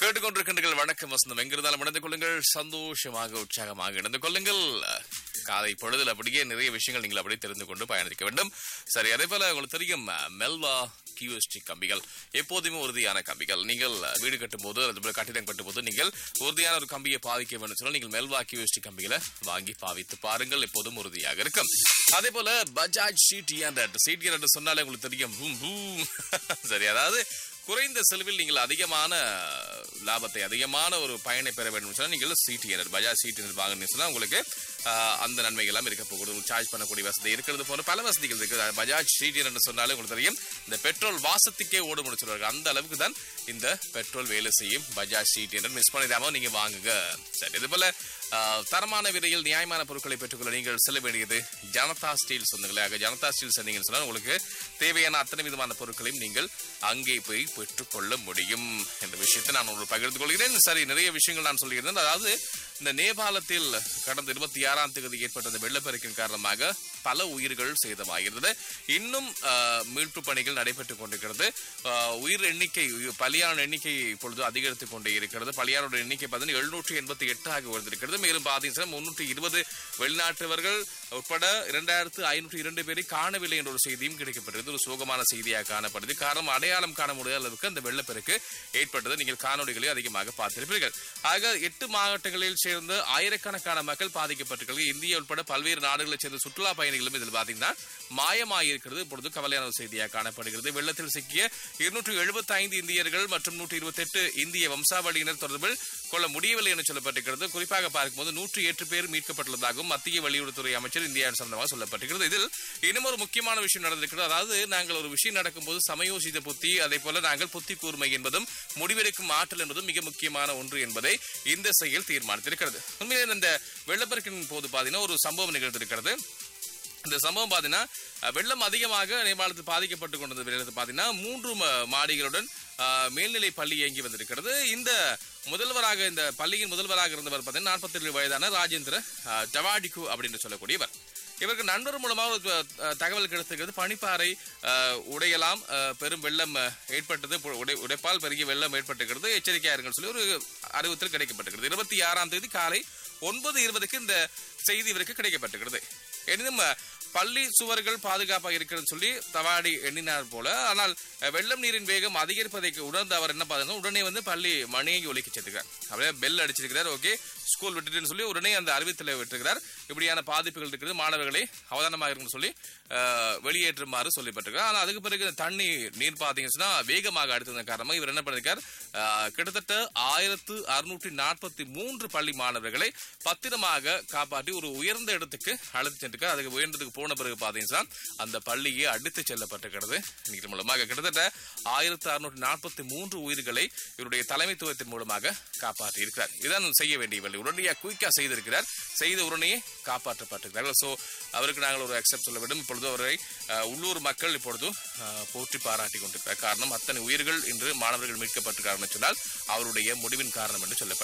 கேட்டுக்கொண்டிருக்கின்றீர்கள் வணக்கம் வசந்தம் எங்கிருந்தாலும் இணைந்து கொள்ளுங்கள் சந்தோஷமாக உற்சாகமாக இணைந்து கொள்ளுங்கள் காலை பொழுதில் அப்படியே நிறைய விஷயங்கள் நீங்கள் அப்படியே தெரிந்து கொண்டு பயணிக்க வேண்டும் சரி அதே போல உங்களுக்கு தெரியும் மெல்வா கியூஎஸ்டி கம்பிகள் எப்போதுமே உறுதியான கம்பிகள் நீங்கள் வீடு கட்டும் போது அது போல கட்டிடம் கட்டும் போது நீங்கள் உறுதியான ஒரு கம்பியை பாவிக்க வேண்டும் சொன்னால் நீங்கள் மெல்வா கியூஎஸ்டி கம்பிகளை வாங்கி பாவித்து பாருங்கள் எப்போதும் உறுதியாக இருக்கும் அதே போல Bajaj CT hundred CT hundred சொன்னாலே உங்களுக்கு தெரியும் பூம் பூம் சரி அதாவது குறைந்த செலவில் நீங்கள் அதிகமான லாபத்தை அதிகமான ஒரு பயனை பெற வேண்டும் சொன்னால் நீங்கள் சிடி எனர் பஜாஜ் சிடி எனர் வாங்கினீங்க சொன்னால் உங்களுக்கு ஆஹ், அந்த நன்மைகள் எல்லாம் இருக்க போகுது உங்களுக்கு சார்ஜ் பண்ணக்கூடிய வசதி இருக்கிறது போல பல வசதிகள் இருக்குது பஜாஜ் சிடி என்று சொன்னாலே உங்களுக்கு தெரியும் இந்த பெட்ரோல் வாசத்துக்கே ஓடும் சொல்லுவாங்க அந்த அளவுக்கு தான் இந்த பெட்ரோல் வேலை செய்யும் பஜாஜ் சிடி என்று மிஸ் பண்ணிடாம நீங்க வாங்குங்க சரி இது போல ஆஹ், தரமான விலையில் நியாயமான பொருட்களை பெற்றுக்கொள்ள நீங்கள் செல்ல வேண்டியது ஜனதா ஸ்டீல் சொந்தங்களே ஆக ஜனதா ஸ்டீல் சொன்னீங்கன்னு சொன்னால் உங்களுக்கு தேவையான அத்தனை விதமான பொருட்களையும் நீங்கள் அங்கே போய் பெற்றுக்கொள்ள முடியும் என்ற விஷயத்தை நான் ஒரு பகிர்ந்து கொள்கிறேன் சரி நிறைய விஷயங்கள் நான் சொல்லியிருந்தேன் அதாவது இந்த நேபாளத்தில் கடந்த இருபத்தி ஆறாம் தேதி ஏற்பட்ட இந்த வெள்ளப்பெருக்கின் காரணமாக பல உயிர்கள் சேதமாகிறது இன்னும் ஆஹ், மீட்பு பணிகள் நடைபெற்றுக் கொண்டிருக்கிறது ஆஹ், உயிர் எண்ணிக்கை உயிர் பலியான எண்ணிக்கை இப்பொழுது அதிகரித்துக் கொண்டே இருக்கிறது பலியானோட எண்ணிக்கை பார்த்தீங்கன்னா எழுநூற்றி எண்பத்தி எட்டாக உயர்ந்திருக்கிறது மேலும் பார்த்தீங்கன்னா முன்னூற்றி இருபது வெளிநாட்டவர்கள் உட்பட இரண்டாயிரத்து ஐநூற்றி இரண்டு பேரை காணவில்லை என்ற ஒரு செய்தியும் கிடைக்கப்பட்டது ஒரு சோகமான செய்தியாக காணப்படுது காரணம் அடையாளம் காண முடியாத அளவுக்கு அந்த வெள்ளப்பெருக்கு ஏற்பட்டது நீங்கள் காணொளிகளை அதிகமாக பார்த்திருப்பீர்கள் ஆக எட்டு மாவட்டங்களில் சேர்ந்த ஆயிரக்கணக்கான மக்கள் பாதிக்கப்பட்டிருக்கிறது இந்தியா உட்பட பல்வேறு நாடுகளைச் சேர்ந்த சுற்றுலா பயணிகளும் இதில் பார்த்தீங்கன்னா மாயமாயிருக்கிறது இப்பொழுது கவலையான ஒரு செய்தியாக காணப்படுகிறது வெள்ளத்தில் சிக்கிய இருநூற்று எழுபத்தி ஐந்து இந்தியர்கள் மற்றும் நூற்றி இருபத்தி எட்டு இந்திய வம்சாவளியினர் தொடர்பில் கொள்ள முடியவில்லை என சொல்லப்பட்டிருக்கிறது குறிப்பாக பார்க்கும்போது நூற்றி எட்டு பேர் மீட்கப்பட்டுள்ளதாகவும் மத்திய வெளியுறவுத்துறை அமைச்சர் இந்தியாவின் சொந்தமாக சொல்லப்பட்டிருக்கிறது இதில் இன்னும் ஒரு முக்கியமான விஷயம் நடந்திருக்கிறது அதாவது நாங்கள் ஒரு விஷயம் நடக்கும்போது சமயோசித புத்தி அதே போல நாங்கள் புத்தி கூர்மை என்பதும் முடிவெடுக்கும் ஆற்றல் என்பதும் மிக முக்கியமான ஒன்று என்பதை இந்த செயல் தீர்மானித்திருக்கிறது உண்மையிலே இந்த வெள்ளப்பெருக்கின் போது பார்த்தீங்கன்னா ஒரு சம்பவம் நிகழ்ந்திருக்கிறது இந்த சம்பவம் பார்த்தீங்கன்னா அஹ், வெள்ளம் அதிகமாக நேபாளத்தில் பாதிக்கப்பட்டு கொண்டது வெள்ளத்தில் பார்த்தீங்கன்னா மூன்று ம- மாடிகளுடன் அஹ், மேல்நிலை பள்ளி இயங்கி வந்திருக்கிறது இந்த முதல்வராக இந்த பள்ளியின் முதல்வராக இருந்தவர் பார்த்தீங்கன்னா நாற்பத்தி ஏழு வயதான ராஜேந்திர அஹ், ஜவாடிகு அப்படின்னு சொல்லக்கூடியவர் இவருக்கு நண்பர் மூலமாக ஒரு அஹ், தகவல் கிடைத்திருக்கிறது பனிப்பாறை அஹ், உடையலாம் அஹ், பெரும் வெள்ளம் அஹ், ஏற்பட்டது பு- உடை உடைப்பால் பெரிய வெள்ளம் ஏற்பட்டிருக்கிறது எச்சரிக்கையா இருங்கன்னு சொல்லி ஒரு அறிவுறுத்தல் கிடைக்கப்பட்டிருக்கிறது இருபத்தி ஆறாம் தேதி காலை ஒன்பது இருபதுக்கு இந்த செய்தி இவருக்கு கிடைக்கப்பட்டிருக்கிறது எனினும் அஹ், பள்ளி சுவர்கள் பாதுகாப்பாக இருக்கிறதுன்னு சொல்லி தவாடி எண்ணினார் போல ஆனால் அஹ், வெள்ளம் நீரின் வேகம் அதிகரிப்பதை உணர்ந்து அவர் என்ன பார்த்தா உடனே வந்து பள்ளி மணியை ஒலிக்க சேர்த்துக்கிறார் அப்படியே பெல் அடிச்சிருக்கிறார் ஓகே ஸ்கூல் விட்டுட்டுன்னு சொல்லி உடனே அந்த அறிவித்தலை விட்டுருக்கிறார் இப்படியான பாதிப்புகள் இருக்கிறது மாணவர்களை அவதானமாக இருக்குன்னு சொல்லி அஹ், வெளியேற்றுமாறு சொல்லப்பட்டிருக்கிறார் ஆனால் அதுக்கு பிறகு இந்த தண்ணி நீர் பார்த்தீங்கன்னா வேகமாக அடுத்ததன் காரணமாக இவர் என்ன பண்ணிருக்கார் அஹ், கிட்டத்தட்ட ஆயிரத்து அறுநூற்றி நாற்பத்தி மூன்று பள்ளி மாணவர்களை பத்திரமாக காப்பாற்றி ஒரு உயர்ந்த இடத்துக்கு அழைத்து சென்றிருக்கார் அதுக்கு உயர்ந்ததுக்கு போன பிறகு பார்த்தீங்கன்னா அந்த பள்ளியே அடித்து செல்லப்பட்டிருக்கிறது நீர் மூலமாக கிட்டத்தட்ட ஆயிரத்து அறுநூற்றி நாற்பத்தி மூன்று உயிர்களை இவருடைய தலைமைத்துவத்தின் மூலமாக காப்பாற்றி இருக்கிறார் இதான் செய்ய வேண்டிய வேலை உடனடியாக குயிக்கா செய்திருக்கிறார் செய்த உடனே காப்பாற்றப்பட்டிருக்கிறார்கள் ஸோ அவருக்கு நாங்கள் ஒரு அக்செப்ட் சொல்ல வேண்டும் இப்பொழுது அவரை அஹ், உள்ளூர் மக்கள் இப்பொழுது அஹ், போற்றி பாராட்டி கொண்டிருக்கிறார் காரணம் அத்தனை உயிர்கள் இன்று மாணவர்கள் மீட்கப்பட்டிருக்கார்கள் சொன்னால் அவருடைய முடிவின் காரணம் என்று சொல்லப்பட்டது